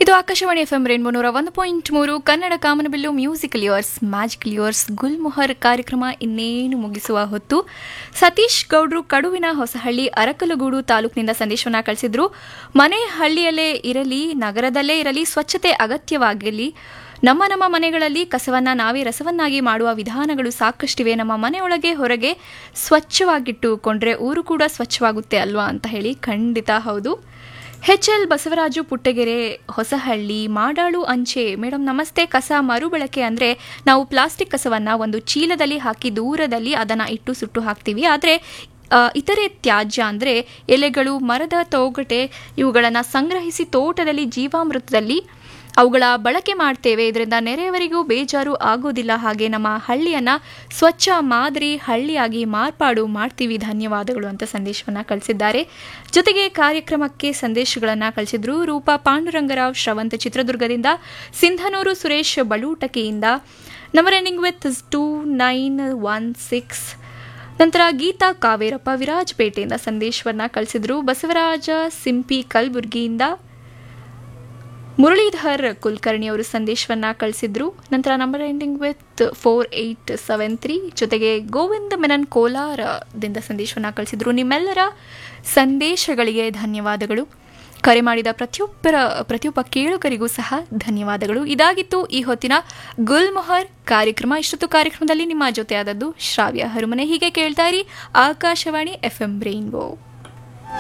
ಇದು Akashvani F M rainbow ನೂರ ಒಂದು ಪಾಯಿಂಟ್ ಮೂರು ಕನ್ನಡ ಕಾಮನಬಿಲ್ಲು musical lyres magical lyres Gulmohar ಕಾರ್ಯಕ್ರಮ ಇನ್ನೇನು ಮುಗಿಸುವ ಹೊತ್ತು ಸತೀಶ್ ಗೌಡ್ರು ಕಡುವಿನ ಹೊಸಹಳ್ಳಿ ಅರಕಲಗೂಡು ತಾಲೂಕಿನಿಂದ ಸಂದೇಶವನ್ನ ಕಳಿಸಿದ್ರು ಮನೆ ಹಳ್ಳಿಯಲ್ಲೇ ಇರಲಿ ನಗರದಲ್ಲೇ ಇರಲಿ ಸ್ವಚ್ಛತೆ ಅಗತ್ಯವಾಗಿರಲಿ ನಮ್ಮ ನಮ್ಮ ಮನೆಗಳಲ್ಲಿ ಕಸವನ್ನ ನಾವೇ ರಸವನ್ನಾಗಿ ಮಾಡುವ ವಿಧಾನಗಳು ಸಾಕಷ್ಟಿವೆ ನಮ್ಮ ಮನೆಯೊಳಗೆ ಹೊರಗೆ ಸ್ವಚ್ಛವಾಗಿಟ್ಟುಕೊಂಡ್ರೆ ಊರು ಕೂಡ ಸ್ವಚ್ಛವಾಗುತ್ತೆ ಅಲ್ವಾ ಅಂತ ಹೇಳಿ ಖಂಡಿತ ಹೌದು ಎಚ್ ಎಲ್ ಬಸವರಾಜು ಪುಟ್ಟಗೆರೆ ಹೊಸಹಳ್ಳಿ ಮಾಡಾಳು ಅಂಚೆ ಮೇಡಮ್ ನಮಸ್ತೆ ಕಸ ಮರುಬಳಕೆ ಅಂದರೆ ನಾವು ಪ್ಲಾಸ್ಟಿಕ್ ಕಸವನ್ನು ಒಂದು ಚೀಲದಲ್ಲಿ ಹಾಕಿ ದೂರದಲ್ಲಿ ಅದನ್ನು ಇಟ್ಟು ಸುಟ್ಟು ಹಾಕ್ತೀವಿ ಆದರೆ ಇತರೆ ತ್ಯಾಜ್ಯ ಅಂದರೆ ಎಲೆಗಳು ಮರದ ತೊಗಟೆ ಇವುಗಳನ್ನು ಸಂಗ್ರಹಿಸಿ ತೋಟದಲ್ಲಿ ಜೀವಾಮೃತದಲ್ಲಿ ಅವುಗಳ ಬಳಕೆ ಮಾಡ್ತೇವೆ ಇದರಿಂದ ನೆರೆಯವರಿಗೂ ಬೇಜಾರು ಆಗೋದಿಲ್ಲ ಹಾಗೆ ನಮ್ಮ ಹಳ್ಳಿಯನ್ನು ಸ್ವಚ್ಛ ಮಾದರಿ ಹಳ್ಳಿಯಾಗಿ ಮಾರ್ಪಾಡು ಮಾಡ್ತೀವಿ ಧನ್ಯವಾದಗಳು ಅಂತ ಸಂದೇಶವನ್ನು ಕಳಿಸಿದ್ದಾರೆ ಜೊತೆಗೆ ಕಾರ್ಯಕ್ರಮಕ್ಕೆ ಸಂದೇಶಗಳನ್ನು ಕಳಿಸಿದ್ರು ರೂಪಾ ಪಾಂಡುರಂಗರಾವ್ ಶ್ರವಂತ ಚಿತ್ರದುರ್ಗದಿಂದ ಸಿಂಧನೂರು ಸುರೇಶ್ ಬಲೂಟಕಿಯಿಂದ number ending with two nine one six ನಂತರ ಗೀತಾ ಕಾವೇರಪ್ಪ ವಿರಾಜಪೇಟೆಯಿಂದ ಸಂದೇಶವನ್ನು ಕಳಿಸಿದ್ರು ಬಸವರಾಜ ಸಿಂಪಿ ಕಲಬುರ್ಗಿಯಿಂದ ಮುರಳೀಧರ್ ಕುಲಕರ್ಣಿ ಅವರು ಸಂದೇಶವನ್ನ ಕಳಿಸಿದ್ರು ನಂತರ number ending with four eight seven three ಜೊತೆಗೆ ಗೋವಿಂದ ಮೆನನ್ ಕೋಲಾರದಿಂದ ಸಂದೇಶವನ್ನ ಕಳಿಸಿದ್ರು ನಿಮ್ಮೆಲ್ಲರ ಸಂದೇಶಗಳಿಗೆ ಧನ್ಯವಾದಗಳು ಕರೆ ಮಾಡಿದ ಪ್ರತಿಯೊಬ್ಬರ ಪ್ರತಿಯೊಬ್ಬ ಕೇಳುಗರಿಗೂ ಸಹ ಧನ್ಯವಾದಗಳು ಇದಾಗಿತ್ತು ಈ ಹೊತ್ತಿನ ಗುಲ್ಮೊಹರ್ ಕಾರ್ಯಕ್ರಮ ಇಷ್ಟೊತ್ತು ಕಾರ್ಯಕ್ರಮದಲ್ಲಿ ನಿಮ್ಮ ಜೊತೆ ಆದದ್ದು ಶ್ರಾವ್ಯ ಹರುಮನೆ ಹೀಗೆ ಕೇಳ್ತಾ ಇರಿ ಆಕಾಶವಾಣಿ ಎಫ್ ಎಂ ರೈನ್ಬೋ